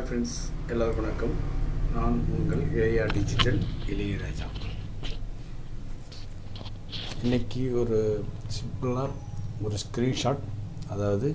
friends எல்லாருக்கும் வணக்கம் நான் உங்கள் ஏஆ டிஜிட்டல் இளையராஜா இன்னைக்கு ஒரு சிம்பிளாக ஒரு ஸ்க்ரீன்ஷாட் அதாவது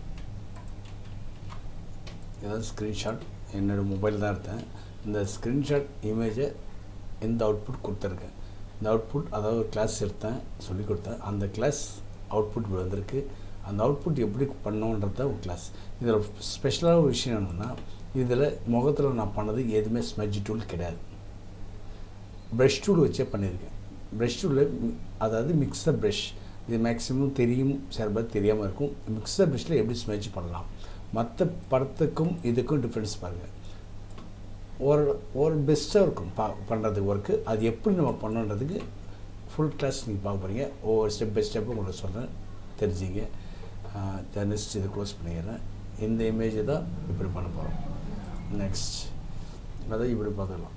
ஏதாவது ஸ்க்ரீன்ஷாட் என்னோடய மொபைல் தான் எடுத்தேன் இந்த ஸ்க்ரீன்ஷாட் இமேஜை எந்த அவுட்புட் கொடுத்துருக்கேன் இந்த அவுட்புட் அதாவது ஒரு கிளாஸ் எடுத்தேன் சொல்லி கொடுத்தேன் அந்த கிளாஸ் அவுட்புட் இப்படி வந்திருக்கு அந்த அவுட்புட் எப்படி பண்ணோன்றத ஒரு கிளாஸ் இதில் ஸ்பெஷலான ஒரு விஷயம் என்னென்னா இதில் முகத்தில் நான் பண்ணது எதுவுமே ஸ்மெஜ் டூல் கிடையாது ப்ரஷ் டூல் வச்சே பண்ணியிருக்கேன் ப்ரஷ் டூலில் அதாவது மிக்சர் ப்ரஷ் இது மேக்ஸிமம் தெரியும் சில பேர் தெரியாமல் இருக்கும் மிக்சர் ப்ரஷ்ஷில் எப்படி ஸ்மெஜ் பண்ணலாம் மற்ற படத்துக்கும் இதுக்கும் டிஃப்ரென்ஸ் பாருங்கள் ஒரு ஒரு பெஸ்ட்டாக இருக்கும் பா பண்ணுறதுக்கு ஒர்க்கு அது எப்படி நம்ம பண்ணுன்றதுக்கு ஃபுல் கிளாஸ் நீங்கள் பார்க்க போகிறீங்க ஒவ்வொரு ஸ்டெப் பை ஸ்டெப்பு உங்களுக்கு சொல்கிறேன் தெரிஞ்சிங்க நெக்ஸ்ட் இதை க்ளோஸ் பண்ணிடுறேன் இந்த இமேஜை தான் இப்படி பண்ண போகிறோம் நெக்ஸ்ட் அதை இப்படி பார்த்துக்கலாம்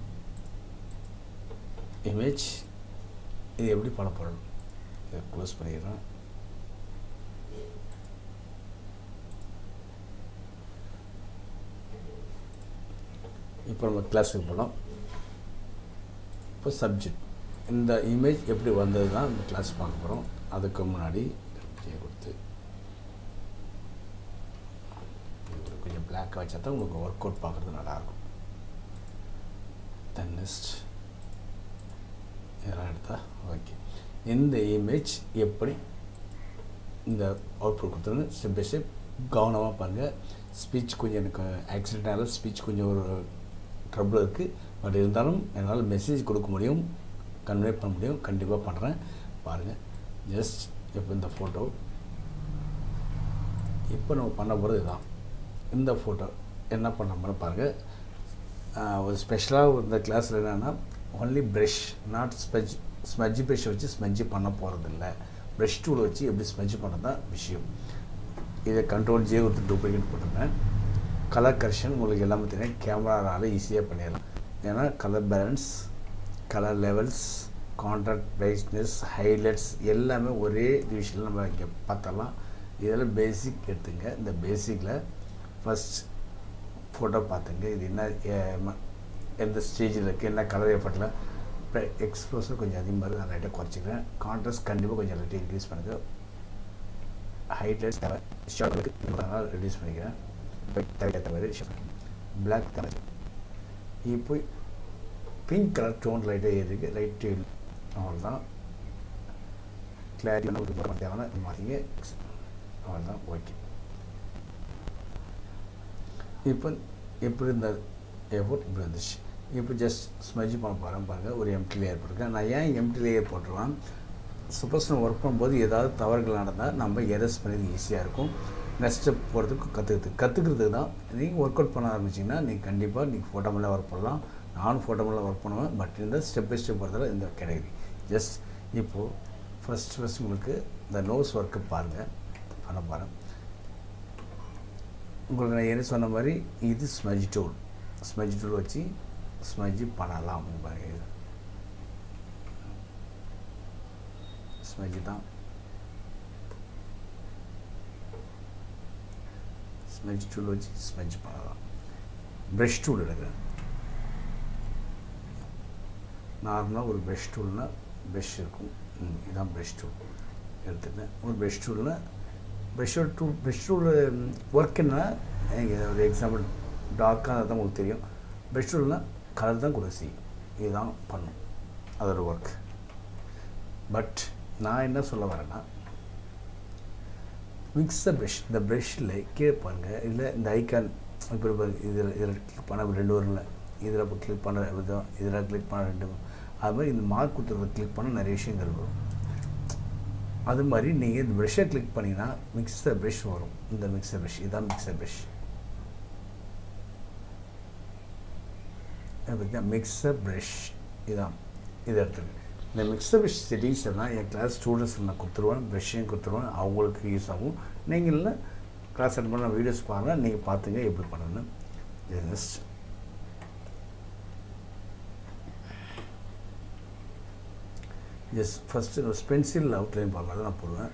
இமேஜ் இது எப்படி பண்ண போகிறோம் இதை க்ளோஸ் பண்ணிடுறேன் இப்போ நம்ம கிளாஸுக்கு போகலாம் இப்போ சப்ஜெக்ட் இந்த இமேஜ் எப்படி வந்தது தான் இந்த கிளாஸ் பார்க்க போகிறோம் அதுக்கு முன்னாடி கொடுத்து கொஞ்சம் பிளாக்காக வச்சா தான் உங்களுக்கு ஒர்க் அவுட் பார்க்குறது நல்லாயிருக்கும் தென் நெக்ஸ்ட் இதெல்லாம் எடுத்தா ஓகே இந்த இமேஜ் எப்படி இந்த அவுட்புட் கொடுத்துருந்து ஸ்டெப் பை ஸ்டெப் கவனமாக பாருங்கள் ஸ்பீச் கொஞ்சம் எனக்கு ஆக்சிடென்டால ஸ்பீச் கொஞ்சம் ஒரு ட்ரபிள் இருக்குது பட் இருந்தாலும் என்னால் மெசேஜ் கொடுக்க முடியும் கன்வே பண்ண முடியும் கண்டிப்பாக பண்ணுறேன் பாருங்கள் ஜஸ்ட் இப்போ இந்த ஃபோட்டோ இப்போ நம்ம பண்ண போகிறது இதுதான் இந்த ஃபோட்டோ என்ன பண்ண பாருங்கள் ஒரு ஸ்பெஷலாக இந்த கிளாஸில் என்னென்னா only brush not smudge smudge brush வச்சு ஸ்மெஜ் பண்ண போகிறதில்ல ப்ரஷ் டூல் வச்சு எப்படி ஸ்மெஜ் பண்ண தான் விஷயம் இதை கண்ட்ரோல் ஜே கொடுத்து டூப்ளிகேட் போட்டிருந்தேன் கலர் கரெக்ஷன் உங்களுக்கு எல்லாமே தெரியும் கேமரானால ஈஸியாக பண்ணிடலாம் ஏன்னா colour balance colour levels contract brightness highlights எல்லாமே ஒரே டிவிஷனில் நம்ம இங்கே பார்த்தலாம் இதில் பேசிக் எடுத்துங்க இந்த பேசிக்கில் ஃபஸ்ட் ஃபோட்டோ பார்த்துங்க இது என்ன எந்த ஸ்டேஜில் இருக்குது என்ன கலர் எஃபர்ட்டில் எக்ஸ்ப்ளோசர் கொஞ்சம் அதிகமாக இருக்குது நான் லைட்டாக குறைச்சிக்கிறேன் கான்ட்ராஸ்ட் கண்டிப்பாக கொஞ்சம் லைட்டாக இன்க்ரீஸ் பண்ணுங்கள் ஹைட்லைட்ஸ் தேவை ஷார்ட் ரெடியூஸ் பண்ணிக்கிறேன் தேவைக்கேற்ற மாதிரி பிளாக் தேவை இப்போ பிங்க் கலர் டோன் லைட்டாக ஏறிருக்கு ரைட் அவ்வளோதான் கிளாரிட்டி உங்களுக்கு தேவைன்னா மாற்றிங்க அவ்வளோதான் ஓகே இப்போ எப்படி இந்த ஏர்போர்ட் இப்படி வந்துச்சு இப்போ ஜஸ்ட் ஸ்மெஜ் பண்ண போகிறேன் பாருங்கள் ஒரு எம்டி லேயர் போட்டிருக்கேன் நான் ஏன் எம்டி லேயர் போட்டுருவேன் சப்போஸ் நம்ம ஒர்க் பண்ணும்போது ஏதாவது தவறுகள் நடந்தால் நம்ம எரஸ் பண்ணது ஈஸியாக இருக்கும் நெக்ஸ்ட் ஸ்டெப் போகிறதுக்கு கற்றுக்கிறதுக்கு கற்றுக்கிறதுக்கு தான் நீங்கள் ஒர்க் அவுட் பண்ண ஆரம்பிச்சிங்கன்னா நீங்கள் கண்டிப்பாக நீங்கள் ஃபோட்டோ மேலே ஒர்க் பண்ணலாம் நானும் ஃபோட்டோ மேலே ஒர்க் பண்ணுவேன் பட் இந்த ஸ்டெப் பை ஸ்டெப் போகிறதுல இந்த கேட்டகரி ஜஸ்ட் இப்போது ஃபஸ்ட் ஃபஸ்ட் உங்களுக்கு இந்த நோஸ் ஒர்க்கு பாருங்கள் பண்ண பாருங்கள் உங்களுக்கு நான் என்ன சொன்ன மாதிரி இது ஸ்மெஜ் டூல் ஸ்மெஜ் டூல் வச்சு ஸ்மெஜ் பண்ணலாம் பாருங்க ஸ்மெஜ் தான் ஸ்மெஜ் டூல் வச்சு ஸ்மெஜ் பண்ணலாம் ப்ரஷ் டூல் எடுக்கிறேன் நார்மலாக ஒரு ப்ரஷ் டூல்னால் ப்ரஷ் இருக்கும் இதுதான் ப்ரஷ் டூல் எடுத்துட்டேன் ஒரு ப்ரஷ் டூல்னால் ப்ரஷ்ஷோட டூல் ப்ரஷ் டூல் ஒர்க் என்ன ஒரு எக்ஸாம்பிள் டார்க்காக தான் உங்களுக்கு தெரியும் ப்ரஷ் டூல்னால் கலர் தான் கொடுக்க செய்யும் இதுதான் பண்ணும் அதோட ஒர்க் பட் நான் என்ன சொல்ல வரேன்னா மிக்சர் ப்ரஷ் இந்த ப்ரஷ்ஷில் கீழே பாருங்கள் இதில் இந்த ஐக்கான் இப்போ இதில் இதில் கிளிக் பண்ண ரெண்டு வரும்ல இதில் இப்போ கிளிக் பண்ண விதம் இதில் கிளிக் பண்ண ரெண்டு அது மாதிரி இந்த மார்க் கொடுத்துருக்க கிளிக் பண்ண நிறைய விஷயங்கள் வரும் அது மாதிரி நீங்கள் இந்த ப்ரெஷ்ஷை கிளிக் பண்ணிங்கன்னா மிக்சர் ப்ரெஷ் வரும் இந்த மிக்சர் ப்ரெஷ் இதுதான் மிக்சர் ப்ரெஷ் பார்த்தீங்கன்னா மிக்சர் ப்ரெஷ் இதான் இது எடுத்துருக்கு இந்த மிக்சர் ப்ரெஷ் செட்டிங்ஸ் எல்லாம் என் கிளாஸ் ஸ்டூடெண்ட்ஸ் நான் கொடுத்துருவேன் ப்ரெஷ்ஷையும் கொடுத்துருவேன் அவங்களுக்கு யூஸ் ஆகும் நீங்கள் இல்லை கிளாஸ் அட்டன் பண்ண வீடியோஸ் பாருங்கள் நீங்கள் பார்த்துங்க எப்படி பண்ணணும் just just first pencil outline பார்க்கலாம் நான் போடுவேன்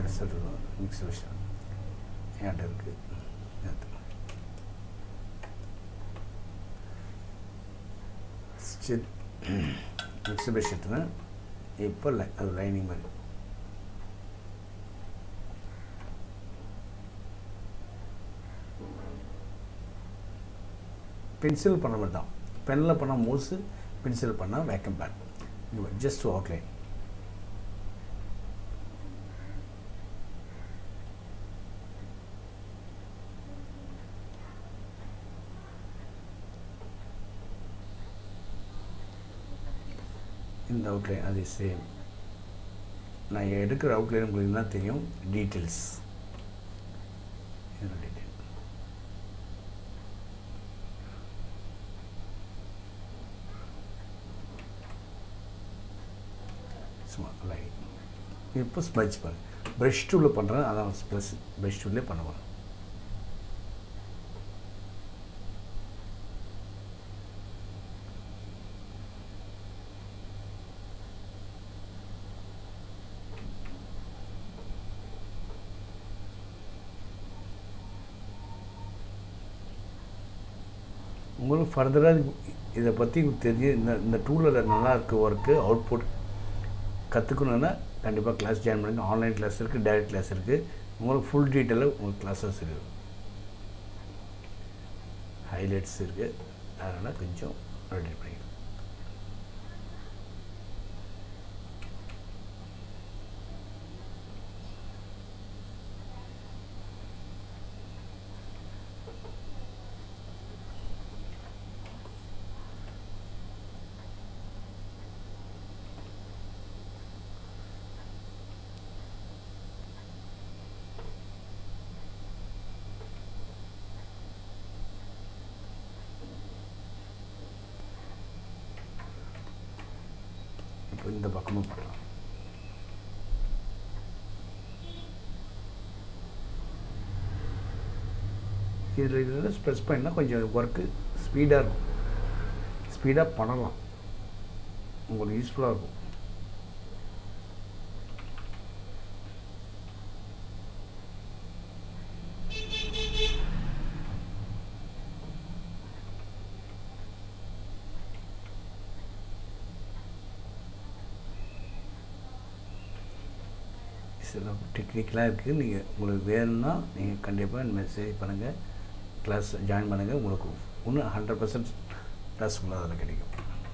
ரிசல்ட் மிக்ஸ் விஷயம் என்கிட்ட இருக்குது ஸ்டிச் மிக்ஸ் பெட்ஷீட்னா இப்போ லை அது லைனிங் மாதிரி பென்சில் பண்ண மாட்டான் பெனில் பண்ணால் மோஸு பென்சில் பண்ணால் வேக்கம் பேன் ஜஸ்ட் அவுட்லைன் இந்த அவுட்லைன் அது சேம் நான் எடுக்கிற அவுட்லைன் உங்களுக்கு என்ன தெரியும் டீட்டெயில்ஸ் இதோட டீட்டெயில் சும்மா லைன் இப்போ ஸ்மஜ் பண்ணு ப்ரஷ் டூலில் பண்ணுறேன் அதான் ப்ளஸ் ப்ரஷ் டூல்லே பண்ண போகிறேன் உங்களுக்கு ஃபர்தராக இதை பற்றி தெரிய இந்த இந்த டூலில் நல்லா இருக்க ஒர்க்கு அவுட்புட் கற்றுக்கணுன்னா கண்டிப்பாக கிளாஸ் ஜாயின் பண்ணுங்கள் ஆன்லைன் கிளாஸ் இருக்குது டைரக்ட் கிளாஸ் இருக்குது உங்களுக்கு ஃபுல் டீட்டெயிலாக உங்களுக்கு கிளாஸஸ் இருக்குது ஹைலைட்ஸ் இருக்குது அதனால் கொஞ்சம் ரெடி பண்ணிக்கலாம் இப்போ இந்த பக்கமும் பண்ணலாம் இதில் இதில் ஸ்ப்ரெஸ் பண்ணால் கொஞ்சம் ஒர்க்கு ஸ்பீடாக இருக்கும் ஸ்பீடாக பண்ணலாம் உங்களுக்கு யூஸ்ஃபுல்லாக இருக்கும் சில டெக்னிக்கலாக இருக்குது நீங்கள் உங்களுக்கு வேணும்னா நீங்கள் கண்டிப்பாக மெசேஜ் பண்ணுங்கள் கிளாஸ் ஜாயின் பண்ணுங்கள் உங்களுக்கு இன்னும் ஹண்ட்ரட் பர்சன்ட் ப்ளஸ் உங்களுக்கு அதில் கிடைக்கும்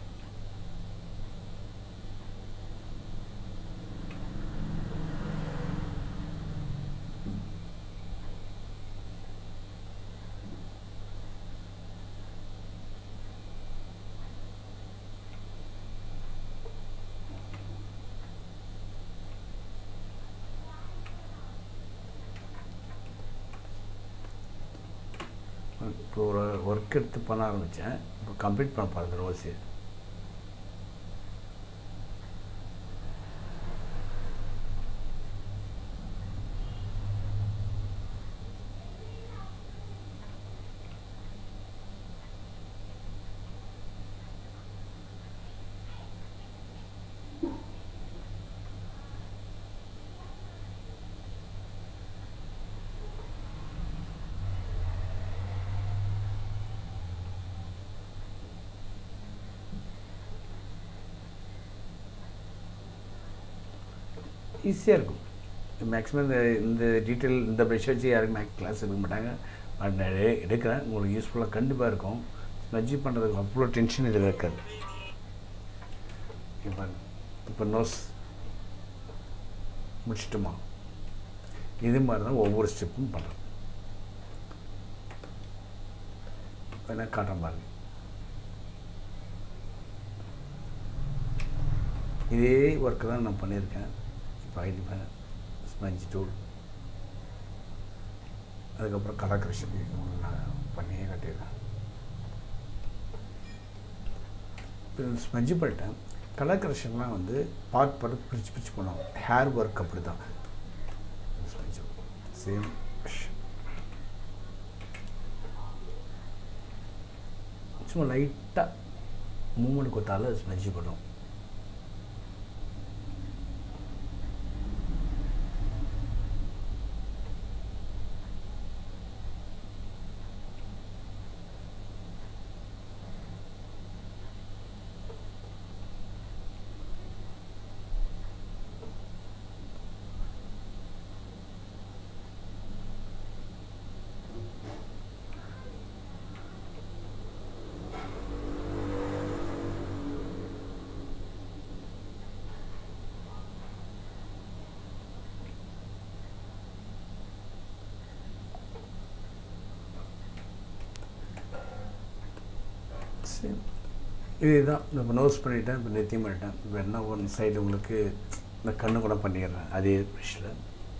இப்போ ஒரு ஒர்க் எடுத்து பண்ண ஆரம்பித்தேன் இப்போ கம்ப்ளீட் பண்ண பாருங்க ரோஸு ஈஸியாக இருக்கும் மேக்ஸிமம் இந்த இந்த டீட்டெயில் இந்த ப்ரெஷ் வச்சு யாருக்கும் மேக் கிளாஸ் எடுக்க மாட்டாங்க பட் நான் எடு- எடுக்கிறேன் உங்களுக்கு யூஸ்ஃபுல்லாக கண்டிப்பாக இருக்கும் ஸ்மெஜ்ஜி பண்ணுறதுக்கு அவ்வளோ டென்ஷன் இதில் இருக்காது இப்போ இப்போ நோஸ் முடிச்சிட்டோமா இது மாதிரி தான் ஒவ்வொரு ஸ்டெப்பும் பண்ணுறோம் வேணா காட்டுறேன் பாருங்க இதே ஒர்க்கு தான் நான் பண்ணியிருக்கேன் இப்போ ஐடி ஸ்பஞ்ச் டூல் அதுக்கப்புறம் கலாகிருஷ்ணன் உங்களுக்கு நான் பண்ணியே கட்டியிருக்கேன் இப்போ ஸ்பஞ்சு பண்ணிட்டேன் கலாகிருஷ்ணன்லாம் வந்து பார்ட் பார்ட் பிரித்து பிரித்து பண்ணுவோம் ஹேர் ஒர்க் அப்படி தான் சேம் சும்மா லைட்டாக மூமெண்ட் கொடுத்தாலும் ஸ்மெஜ் பண்ணும் சரி இதுதான் இப்போ நோஸ் பண்ணிட்டேன் இப்போ நெத்தியும் பண்ணிட்டேன் இப்போ என்ன ஒன் சைடு உங்களுக்கு இந்த கண்ணு கூட பண்ணிடுறேன் அதே ப்ரெஷ்ஷில்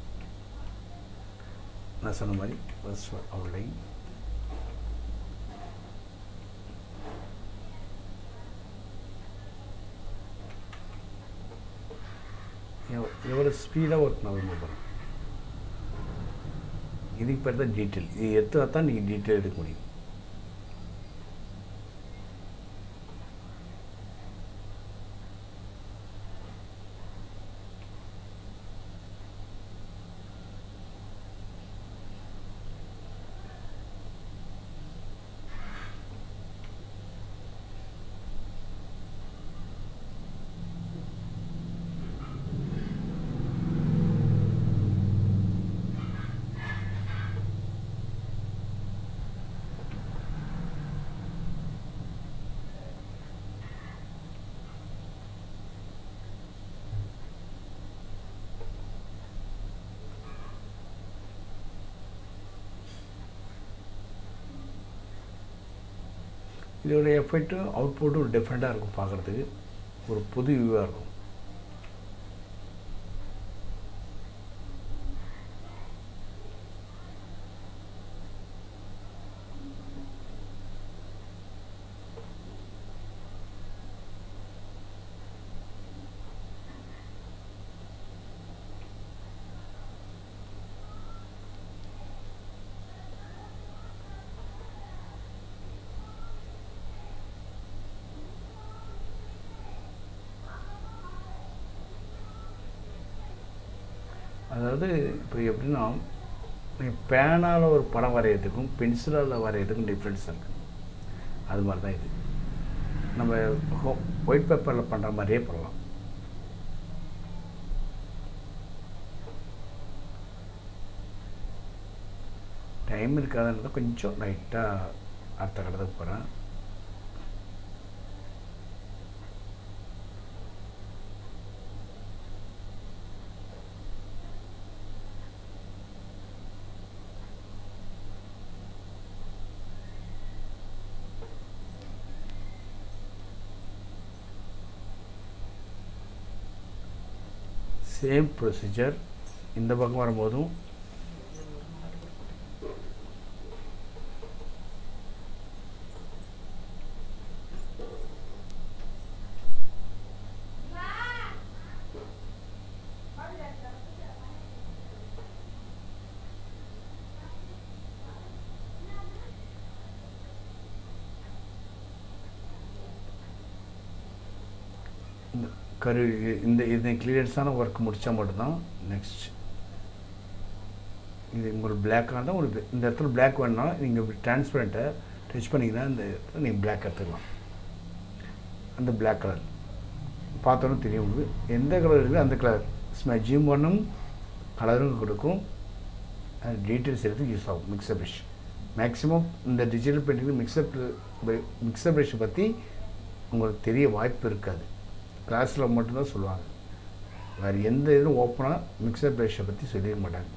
நான் சொன்ன மாதிரி ஃபர்ஸ்ட் அவுட்லைன் எவ் எவ்வளோ ஸ்பீடாக ஒர்க் நான் போகிறேன் இதுக்கு பேர் தான் டீட்டெயில் இது எடுத்தா தான் நீங்கள் டீட்டெயில் எடுக்க முடியும் இதோட எஃபெக்ட்டும் அவுட்புட்டும் டிஃப்ரெண்ட்டாக இருக்கும் பார்க்குறதுக்கு ஒரு புது வியூவாக இருக்கும் அதாவது இப்போ எப்படின்னா நீங்கள் பேனால் ஒரு படம் வரைகிறதுக்கும் பென்சிலால் வரைகிறதுக்கும் டிஃப்ரென்ஸ் இருக்குது அது மாதிரி தான் இது நம்ம ஹோ ஒயிட் பேப்பரில் பண்ணுற மாதிரியே பண்ணலாம் டைம் இருக்காதுன்றத கொஞ்சம் லைட்டாக அடுத்த கட்டத்துக்கு போகிறேன் சேம் ப்ரொசீஜர் இந்த பக்கம் வரும்போதும் இந்த கரு இந்த இது கிளியரன்ஸான ஒர்க் முடித்தா மட்டும்தான் நெக்ஸ்ட் இது உங்களுக்கு பிளாக்காக இருந்தால் உங்களுக்கு இந்த இடத்துல பிளாக் வேணும்னா நீங்கள் டிரான்ஸ்பரண்ட்டை டச் பண்ணிங்கன்னா இந்த இடத்துல நீங்கள் பிளாக் எடுத்துக்கலாம் அந்த பிளாக் கலர் பார்த்தோன்னே தெரியும் உங்களுக்கு எந்த கலர் இருக்குது அந்த கலர் ஸ்மெஜியும் பண்ணும் கலரும் கொடுக்கும் அது டீட்டெயில்ஸ் எடுத்து யூஸ் ஆகும் மிக்சர் ப்ரஷ் மேக்ஸிமம் இந்த digital painting mixer mixer brush பற்றி உங்களுக்கு தெரிய வாய்ப்பு இருக்காது கிளாஸில் மட்டும்தான் சொல்லுவாங்க வேறு எந்த இதுவும் ஓப்பனாக மிக்சர் ப்ரஷை பற்றி சொல்லிக்க மாட்டாங்க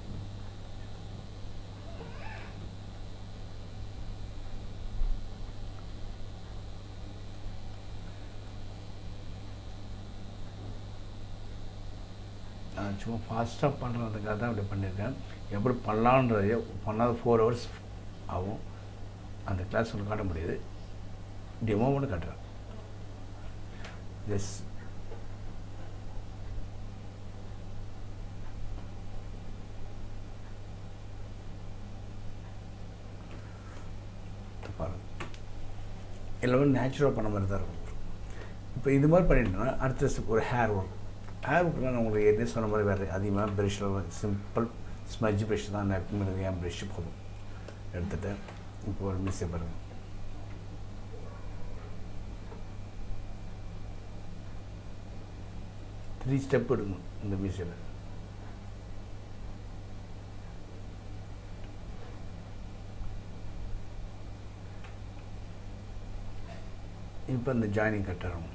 நான் சும்மா ஃபாஸ்ட்டாக பண்ணுறதுக்காக தான் அப்படி பண்ணியிருக்கேன் எப்படி பண்ணலான்றது பண்ணாத ஃபோர் ஹவர்ஸ் ஆகும் அந்த கிளாஸ் ஒன்று காட்ட முடியாது டெமோ மட்டும் காட்டுறேன் எஸ் பாருங்க எல்லாமே நேச்சுரலாக பண்ண மாதிரி தான் இருக்கும் இப்போ இது மாதிரி பண்ணிட்டோம்னா அடுத்த step ஒரு ஹேர் ஒர்க் ஹேர் ஒர்க்லாம் நான் உங்களுக்கு ஏற்கனவே சொன்ன மாதிரி வேறு அதிகமாக ப்ரெஷ்ஷில் சிம்பிள் ஸ்மஜ் ப்ரெஷ் தான் நான் எப்பவுமே என் ப்ரெஷ்ஷு போதும் எடுத்துகிட்டேன் இப்போ ஒரு மிஸ்ஸை பாருங்கள் த்ரீ ஸ்டெப் எடுக்கணும் இந்த மிஷினில் இப்போ இந்த ஜாயினிங் கட்டணும்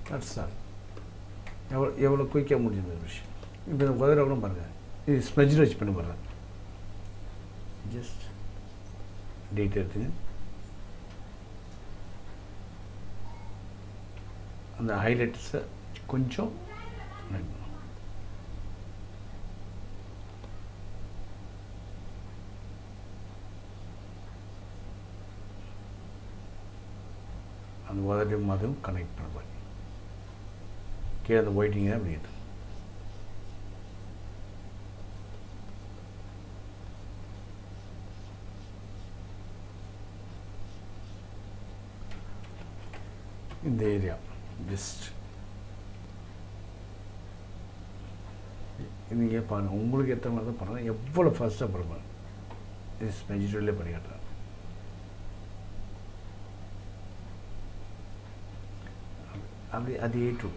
தட்ஸ் ஆல் எவ்வளோ எவ்வளோ குயிக்காக முடியும் இந்த விஷயம் இப்போ இந்த உதற கூட பாருங்கள் இது ஸ்மெஜில் வச்சு பண்ணி போடுறேன் ஜஸ்ட் டேட் எடுத்துங்க அந்த ஹைலைட்ஸை கொஞ்சம் அந்த உதட்டையும் அதுவும் கனெக்ட் பண்ணுவாங்க கீழே அந்த ஒயிட்டிங்க அப்படி இருக்கு இந்த ஏரியா ஜஸ்ட் நீங்கள் பாருங்கள் உங்களுக்கு எத்தனை மாதிரி தான் பண்ணுறேன் எவ்வளோ ஃபாஸ்ட்டாக பண்ணுவேன் இஸ் வெஜிடபிளே பண்ணி காட்டுறேன் அப்படி அதே டூ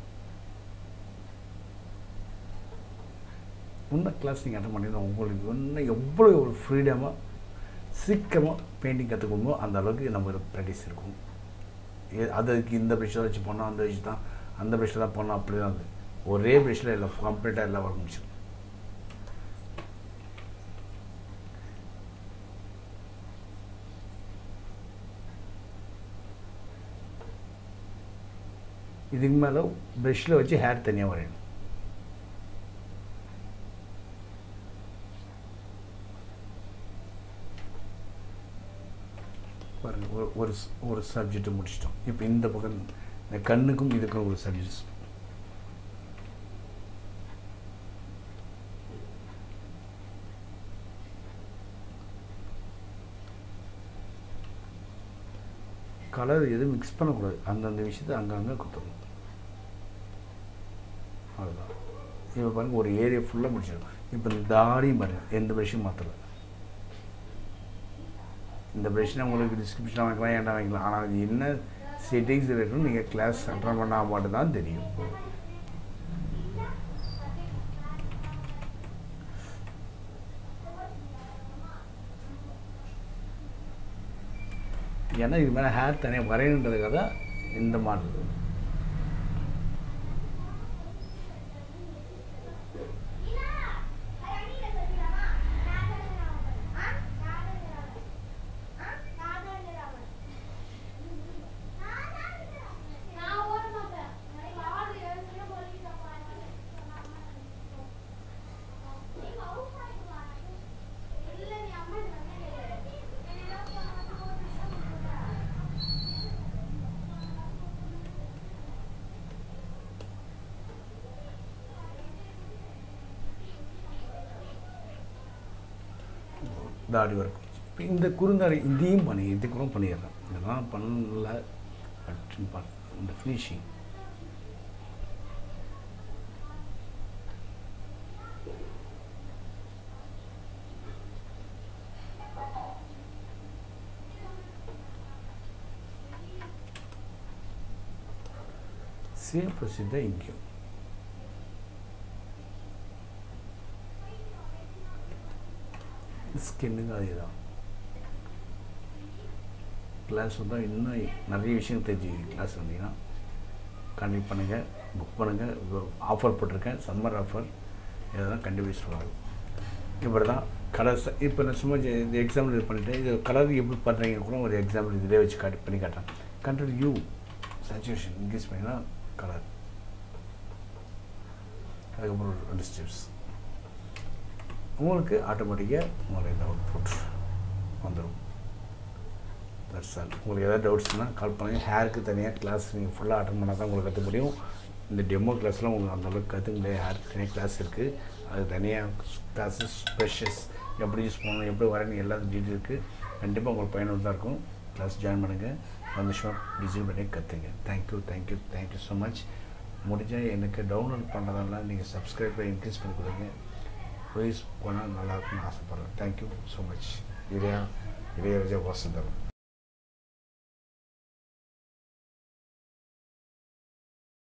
இன்னும் கிளாஸ் நீங்கள் அட்டன் பண்ணிங்கன்னா உங்களுக்கு இன்னும் எவ்வளோ ஒரு ஃப்ரீடமாக சீக்கிரமாக பெயிண்டிங் கற்றுக்கணுமோ அந்த அளவுக்கு நம்ம ப்ராக்டிஸ் இருக்கும் ஏ- அதுக்கு இந்த ப்ரெஷ்ஷை வச்சு பண்ணோம் அந்த வச்சு தான் அந்த ப்ரெஷ்ஷில் தான் பண்ணோம் அப்படி தான் அது ஒரே ப்ரெஷ்ஷில் எல்லாம் கம்ப்ளீட்டாக எல்லாம் ஒர்க் முடிச்சிடும் இதுக்கு மேலே ப்ரெஷ்ஷில் வச்சு ஹேர் தனியாக வரையணும் பாருங்கள் ஒரு ஒரு ஸ்- ஒரு சப்ஜெக்ட் முடிச்சிட்டோம் இப்போ இந்த பக்கம் இந்த கண்ணுக்கும் இதுக்கும் ஒரு சப்ஜெக்ட் கலர் எதுவும் மிக்ஸ் பண்ணக்கூடாது அந்தந்த விஷயத்தை அங்கங்கே கொடுத்துடணும் அதுதான் இப்போ பாருங்க ஒரு ஏரியா ஃபுல்லாக முடிச்சிடும் இப்போ இந்த தாடியும் பாருங்க எந்த ப்ரெஷ்ஷும் மாற்றலை இந்த ப்ரெஷ்ஷை உங்களுக்கு டிஸ்கிரிப்ஷன் வாங்கிக்கலாம் ஏன்டா வாங்கிக்கலாம் ஆனால் அது என்ன செட்டிங்ஸ் இருக்குன்னு நீங்கள் கிளாஸ் அட்டன் பண்ணால் மட்டும் தான் தெரியும் ஏன்னா இது மேலே ஹேர் தனியாக வரையணுன்றதுக்காக தான் இந்த மாடல் தாடி ஒர்க் இப்போ இந்த குறுந்தாடி இதையும் பண்ணி இது கூட பண்ணிடுறேன் இதெல்லாம் பண்ணல பட் பட் இந்த ஃபினிஷிங் சேம் ப்ரொசீஜர் இங்கேயும் ஸ்கின்னுங்க அதே தான் கிளாஸ் வந்தால் இன்னும் நிறைய விஷயம் தெரிஞ்சு கிளாஸ் வந்தீங்கன்னா கண்டக்ட் பண்ணுங்கள் புக் பண்ணுங்கள் ஆஃபர் போட்டிருக்கேன் சம்மர் ஆஃபர் இதெல்லாம் கண்டிப்பாக சொல்லலாம் இப்படி தான் கலர்ஸ் இப்போ நான் சும்மா ஜெ- இந்த எக்ஸாம்பிள் இது பண்ணிட்டேன் இது கலர் எப்படி பண்ணுறீங்க கூட ஒரு எக்ஸாம்பிள் இதிலே வச்சு காட்டி பண்ணி காட்டுறேன் கண்ட்ரோல் யூ சேச்சுரேஷன் இன்க்ரீஸ் பண்ணினா கலர் அதுக்கப்புறம் ஒரு ரெண்டு ஸ்டெப்ஸ் உங்களுக்கு ஆட்டோமேட்டிக்காக உங்களுக்கு இந்த அவுட்புட் வந்துடும் தட்ஸ் ஆல் உங்களுக்கு ஏதாவது டவுட்ஸ்னால் கால் பண்ணுங்கள் ஹேருக்கு தனியாக கிளாஸ் நீங்கள் ஃபுல்லாக அட்டன் பண்ணால் தான் உங்களுக்கு கற்றுக்க முடியும் இந்த டெமோ கிளாஸ்லாம் உங்களுக்கு அந்த அளவுக்கு கற்றுக்க முடியாது ஹேருக்கு தனியாக கிளாஸ் இருக்குது அது தனியாக கிளாஸஸ் ஸ்பெஷஸ் எப்படி யூஸ் பண்ணணும் எப்படி வரணும் எல்லா டீட்டெயில் இருக்குது கண்டிப்பாக உங்களுக்கு பயனுள்ளதாக இருக்கும் கிளாஸ் ஜாயின் பண்ணுங்கள் சந்தோஷமாக டிசைன் பண்ணி கற்றுங்க thank you thank you thank you so much முடிஞ்சால் எனக்கு டவுன்லோட் பண்ணுறதெல்லாம் நீங்கள் சப்ஸ்கிரைபை இன்க்ரீஸ் பண்ணி கொடுங்க ப்ளீஸ் போனால் நல்லாயிருக்கும்னு ஆசைப்பட்றேன் தேங்க்யூ ஸோ மச் இளையா இளையராஜா வாசந்தரம்